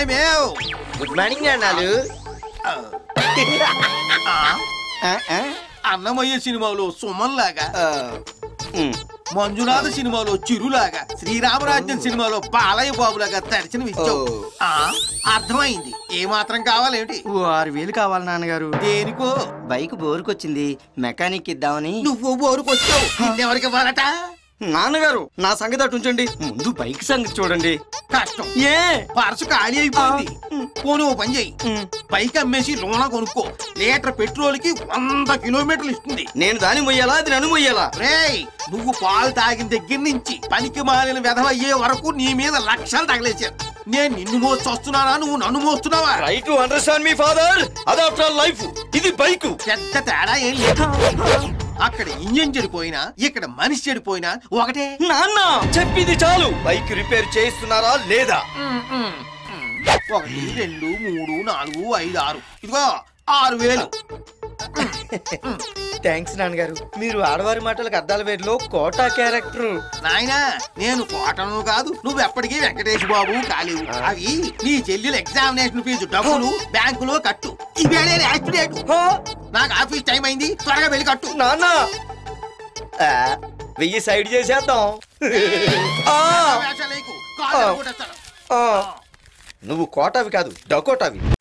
మేమేవ్ good morning నాన్నాలు ఆ, అన్నమయ్య సినిమాలో సుమన్ లాగా ఉమ్, మంజునాథ సినిమాలో చిరులాగా శ్రీరామరాజ్యం సినిమాలో బాలయ్య బాబులాగా దర్శనమిచ్చావు ఓ. ఆ, అర్థమైంది ఏ మాత్రం కావాలేమిటి ఓ ఆరు వేలు కావాలి నాన్నగారు దేనికో బైక్ బోరుకొచ్చింది మెకానిక్ ఇద్దామని నువ్వు బోరుకొచ్చావు ఎవరికి ఇవ్వాలట నాన్నగారు నా సంగతి అటు ఉంచండి ముందు బైక్ సంగతి చూడండి కష్టం ఏ పర్సు ఖాళీ అయిపోయింది పోనీ ఓ పని చెయ్యి ఉమ్, బైక్ అమ్మేసి లోన కొనుక్కో లీటర్ పెట్రోల్ కి వంద కిలోమీటర్లు ఇస్తుంది నేను దాన్ని మొయ్యాలా అది నన్ను మొయ్యాలా రేయ్ నువ్వు పాలు తాగిన దగ్గర నుంచి పనికి మాలిన వెధవ అయ్యే వరకు నీ మీద లక్షలు తగిలేశారు నేను నిన్ను మోసి వస్తున్నానా నువ్వు నన్ను మోస్తున్నావా ట్రై టు అండర్స్టాండ్ మీ ఫాదర్ అదాఫ్టర్ లైఫ్ ఇది బైక్ పెద్ద తేడా ఏం లేదు అక్కడ ఇంజన్ చెడిపోయినా ఇక్కడ మనిషి చెడిపోయినా ఒకటే నాన్న చెప్పింది చాలు బైక్ రిపేర్ చేయిస్తున్నారా లేదా ఒకటి రెండు మూడు నాలుగు ఐదు ఆరు ఇదిగో ఆరు వేలు థ్యాంక్స్ నాన్నగారు మీరు ఆడవారి మాటలకు అద్దాల వేరులో కోటా క్యారెక్టర్ నాయనా నేను కోటను కాదు నువ్వు ఎప్పటికీ వెంకటేష్ బాబు కాలేవు అవి నీ చెల్లెల ఎగ్జామినేషన్ ఫీజు డబ్బులు బ్యాంకులో కట్టు ఇవేళ యాక్సిడెంట్ నాకు ఆఫీస్ టైం అయింది త్వరగా వెళ్ళి కట్టు నాన్న ఆ, వెయ్యి సైడ్ చేసేద్దాం ఆ, వేషాలేకు, కాళ్ళు కొట్టేస్తాను. ఆ. నువ్వు కోటావి కాదు డకోటావి